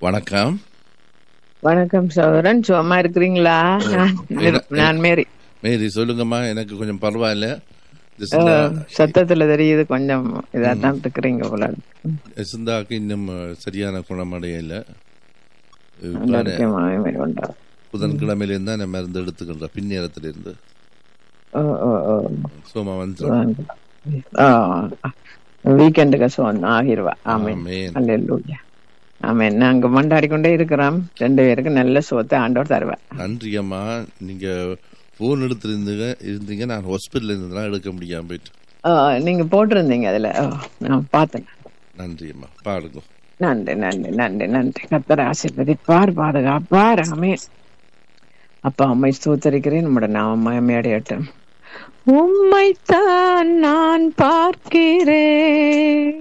வணக்கம் வணக்கம் சகோதரன் சும்மா இருக்கிறீங்களா நான் என்ன- நான் மேரி மேரி சொல்லுங்கம்மா எனக்கு கொஞ்சம் பரவாயில்ல இந்த அஹ், சிந்தா- சத்தத்துல தெரியுது கொஞ்சம் இதா தான் இருக்கிறீங்க போல சிந்தாக்கு இன்னும் சரியான குணமடையல ஆரோக்கியமாக மேரி உண்டா. புதன்கிழமையிலிருந்து தான் நான் மருந்து எடுத்துக்கின்ற பின்னேரத்திலிருந்து ஓ, ஓ, ஓ. சோமா வந்து ஆ, வீக்கெண்டுக்கு சொன்ன ஆகிருவா ஆமேன் ஆமென். அல்லேலூயா ஆமேன் நாங்க மண்டாடி கொண்டே இருக்கிறோம் ரெண்டு பேருக்கு நல்ல சுகத்தை ஆண்டவர் தருவா நன்றி அம்மா நீங்க போன் எடுத்திருந்தீங்க இருந்தீங்க நான் ஹாஸ்பிட்டல் இருந்ததுலாம் எடுக்க முடியாம போயிட்டு ஆ, நீங்க போட்டிருந்தீங்க அதுல ஓ, நான் பார்த்தேன் நன்றி அம்மா பாருங்க நன்றி நன்றி நன்றி நன்றி கத்தர் ஆசீர்வதிப்பார் பாதுகாப்பார் ஆமென் அப்பா அம்மை ஸ்தோத்தரிக்கிறேன் நம்முடைய நாம மயமையடையட்டும் உம்மைத்தான் நான் பார்க்கிறேன்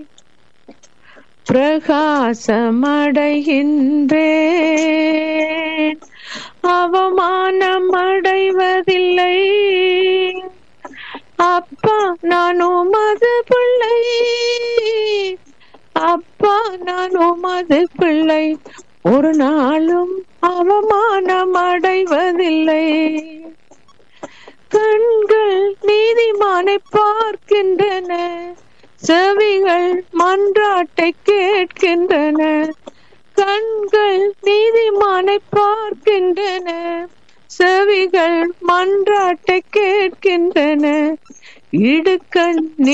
பிரகாசமடைகின்றேன் அவமானம் அடைவதில்லை அப்பா நான் உமது பிள்ளை அப்பா நான் உமது பிள்ளை ஒரு நாளும் அவமானம் அடைவதில்லை கண்கள் நீதிமானை பார்க்கின்றன செவிகள் மன்றாட்டை கேட்கின்றன கண்கள் நீதிமானை பார்க்கின்றன செவிகள் மன்றாட்டை கேட்கின்றன இடுக்கண்